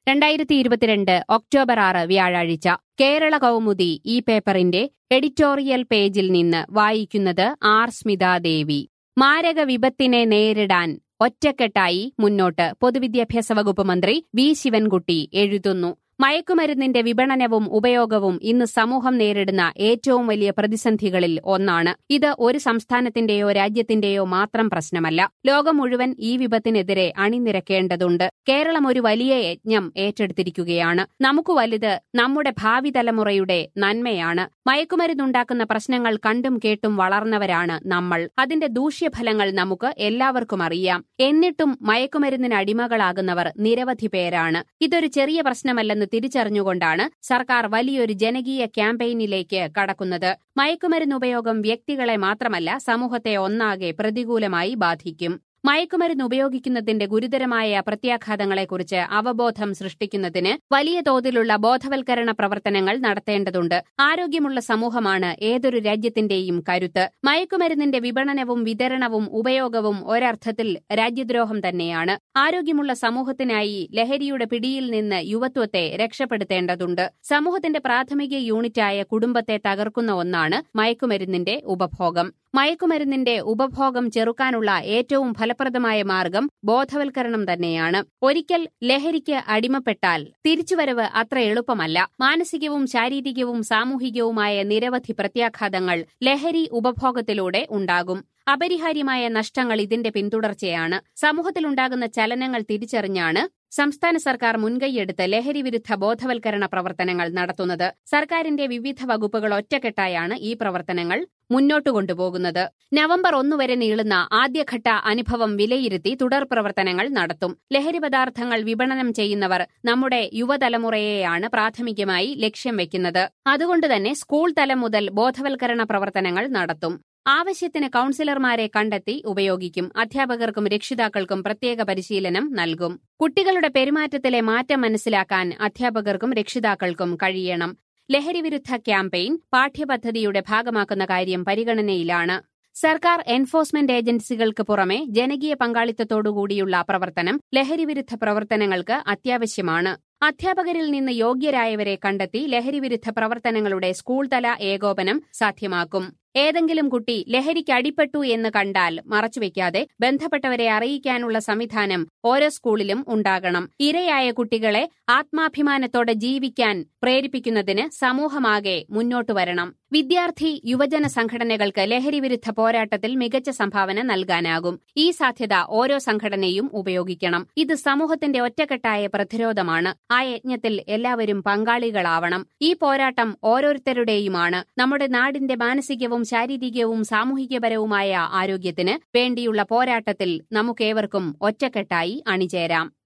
രണ്ടായിരത്തി ഇരുപത്തിരണ്ട് ഒക്ടോബർ ആറ് വ്യാഴാഴ്ച കേരള കൗമുദി ഈ പേപ്പറിന്റെ എഡിറ്റോറിയൽ പേജിൽ നിന്ന് വായിക്കുന്നത് ആർ സ്മിതാദേവി മാരക വിപത്തിനെ നേരിടാൻ ഒറ്റക്കെട്ടായി മുന്നോട്ട് പൊതുവിദ്യാഭ്യാസ വകുപ്പ് മന്ത്രി വി ശിവൻകുട്ടി എഴുതുന്നു മയക്കുമരുന്നിന്റെ വിപണനവും ഉപയോഗവും ഇന്ന് സമൂഹം നേരിടുന്ന ഏറ്റവും വലിയ പ്രതിസന്ധികളിൽ ഒന്നാണ് ഇത് ഒരു സംസ്ഥാനത്തിന്റെയോ രാജ്യത്തിന്റെയോ മാത്രം പ്രശ്നമല്ല ലോകം മുഴുവൻ ഈ വിപത്തിനെതിരെ അണിനിരക്കേണ്ടതുണ്ട് കേരളം ഒരു വലിയ യജ്ഞം ഏറ്റെടുത്തിരിക്കുകയാണ് നമുക്ക് വലുത് നമ്മുടെ ഭാവി തലമുറയുടെ നന്മയാണ് മയക്കുമരുന്നുണ്ടാക്കുന്ന പ്രശ്നങ്ങൾ കണ്ടും കേട്ടും വളർന്നവരാണ് നമ്മൾ അതിന്റെ ദൂഷ്യഫലങ്ങൾ നമുക്ക് എല്ലാവർക്കും അറിയാം എന്നിട്ടും മയക്കുമരുന്നിന് അടിമകളാകുന്നവർ നിരവധി പേരാണ് ഇതൊരു ചെറിയ പ്രശ്നമല്ലെന്ന് തിരിച്ചറിഞ്ഞുകൊണ്ടാണ് സർക്കാർ വലിയൊരു ജനകീയ ക്യാമ്പയിനിലേക്ക് കടക്കുന്നത് മയക്കുമരുന്ന് ഉപയോഗം വ്യക്തികളെ മാത്രമല്ല സമൂഹത്തെ ഒന്നാകെ പ്രതികൂലമായി ബാധിക്കും മയക്കുമരുന്ന് ഉപയോഗിക്കുന്നതിന്റെ ഗുരുതരമായ പ്രത്യാഘാതങ്ങളെക്കുറിച്ച് അവബോധം സൃഷ്ടിക്കുന്നതിന് വലിയ തോതിലുള്ള ബോധവൽക്കരണ പ്രവർത്തനങ്ങൾ നടത്തേണ്ടതുണ്ട് ആരോഗ്യമുള്ള സമൂഹമാണ് ഏതൊരു രാജ്യത്തിന്റെയും കരുത്ത് മയക്കുമരുന്നിന്റെ വിപണനവും വിതരണവും ഉപയോഗവും ഒരർത്ഥത്തിൽ രാജ്യദ്രോഹം തന്നെയാണ് ആരോഗ്യമുള്ള സമൂഹത്തിനായി ലഹരിയുടെ പിടിയിൽ നിന്ന് യുവത്വത്തെ രക്ഷപ്പെടുത്തേണ്ടതുണ്ട് സമൂഹത്തിന്റെ പ്രാഥമിക യൂണിറ്റായ കുടുംബത്തെ തകർക്കുന്ന ഒന്നാണ് മയക്കുമരുന്നിന്റെ ഉപഭോഗം മയക്കുമരുന്നിന്റെ ഉപഭോഗം ചെറുക്കാനുള്ള ഏറ്റവും ഫലപ്രദമായ മാർഗം ബോധവൽക്കരണം തന്നെയാണ് ഒരിക്കൽ ലഹരിക്ക് അടിമപ്പെട്ടാൽ തിരിച്ചുവരവ് അത്ര എളുപ്പമല്ല മാനസികവും ശാരീരികവും സാമൂഹികവുമായ നിരവധി പ്രത്യാഘാതങ്ങൾ ലഹരി ഉപഭോഗത്തിലൂടെ ഉണ്ടാകും അപരിഹാര്യമായ നഷ്ടങ്ങൾ ഇതിന്റെ പിന്തുടർച്ചയാണ് സമൂഹത്തിലുണ്ടാകുന്ന ചലനങ്ങൾ തിരിച്ചറിഞ്ഞാണ് സംസ്ഥാന സർക്കാർ മുൻകൈയെടുത്ത് ലഹരിവിരുദ്ധ ബോധവൽക്കരണ പ്രവർത്തനങ്ങൾ നടത്തുന്നത് സർക്കാരിന്റെ വിവിധ വകുപ്പുകൾ ഒറ്റക്കെട്ടായാണ് ഈ പ്രവർത്തനങ്ങൾ മുന്നോട്ടു കൊണ്ടുപോകുന്നത് നവംബർ ഒന്നുവരെ നീളുന്ന ആദ്യഘട്ട അനുഭവം വിലയിരുത്തി തുടർ പ്രവർത്തനങ്ങൾ നടത്തും ലഹരി പദാർത്ഥങ്ങൾ വിപണനം ചെയ്യുന്നവർ നമ്മുടെ യുവതലമുറയെയാണ് പ്രാഥമികമായി ലക്ഷ്യം വെക്കുന്നത് അതുകൊണ്ടുതന്നെ സ്കൂൾ തലം മുതൽ ബോധവൽക്കരണ പ്രവർത്തനങ്ങൾ നടത്തും ആവശ്യത്തിന് കൌൺസിലർമാരെ കണ്ടെത്തി ഉപയോഗിക്കും അധ്യാപകർക്കും രക്ഷിതാക്കൾക്കും പ്രത്യേക പരിശീലനം നൽകും കുട്ടികളുടെ പെരുമാറ്റത്തിലെ മാറ്റം മനസ്സിലാക്കാൻ അധ്യാപകർക്കും രക്ഷിതാക്കൾക്കും കഴിയണം ലഹരിവിരുദ്ധ ക്യാമ്പയിൻ പാഠ്യപദ്ധതിയുടെ ഭാഗമാക്കുന്ന കാര്യം പരിഗണനയിലാണ് സർക്കാർ എൻഫോഴ്സ്മെന്റ് ഏജൻസികൾക്ക് പുറമെ ജനകീയ പങ്കാളിത്തത്തോടുകൂടിയുള്ള പ്രവർത്തനം ലഹരിവിരുദ്ധ പ്രവർത്തനങ്ങൾക്ക് അത്യാവശ്യമാണ് അധ്യാപകരിൽ നിന്ന് യോഗ്യരായവരെ കണ്ടെത്തി ലഹരിവിരുദ്ധ പ്രവർത്തനങ്ങളുടെ സ്കൂൾ തല ഏകോപനം സാധ്യമാക്കും ഏതെങ്കിലും കുട്ടി ലഹരിക്ക് അടിപ്പെട്ടു എന്ന് കണ്ടാൽ മറച്ചുവെക്കാതെ ബന്ധപ്പെട്ടവരെ അറിയിക്കാനുള്ള സംവിധാനം ഓരോ സ്കൂളിലും ഉണ്ടാകണം ഇരയായ കുട്ടികളെ ആത്മാഭിമാനത്തോടെ ജീവിക്കാൻ പ്രേരിപ്പിക്കുന്നതിന് സമൂഹമാകെ മുന്നോട്ടു വരണം വിദ്യാർത്ഥി യുവജന സംഘടനകൾക്ക് ലഹരിവിരുദ്ധ പോരാട്ടത്തിൽ മികച്ച സംഭാവന നൽകാനാകും ഈ സാധ്യത ഓരോ സംഘടനയും ഉപയോഗിക്കണം ഇത് സമൂഹത്തിന്റെ ഒറ്റക്കെട്ടായ പ്രതിരോധമാണ് ആ യജ്ഞത്തിൽ എല്ലാവരും പങ്കാളികളാവണം ഈ പോരാട്ടം ഓരോരുത്തരുടെയുമാണ് നമ്മുടെ നാടിന്റെ മാനസികവും ശാരീരികവും സാമൂഹികപരവുമായ ആരോഗ്യത്തിന് വേണ്ടിയുള്ള പോരാട്ടത്തിൽ നമുക്കേവർക്കും ഒറ്റക്കെട്ടായി അണിചേരാം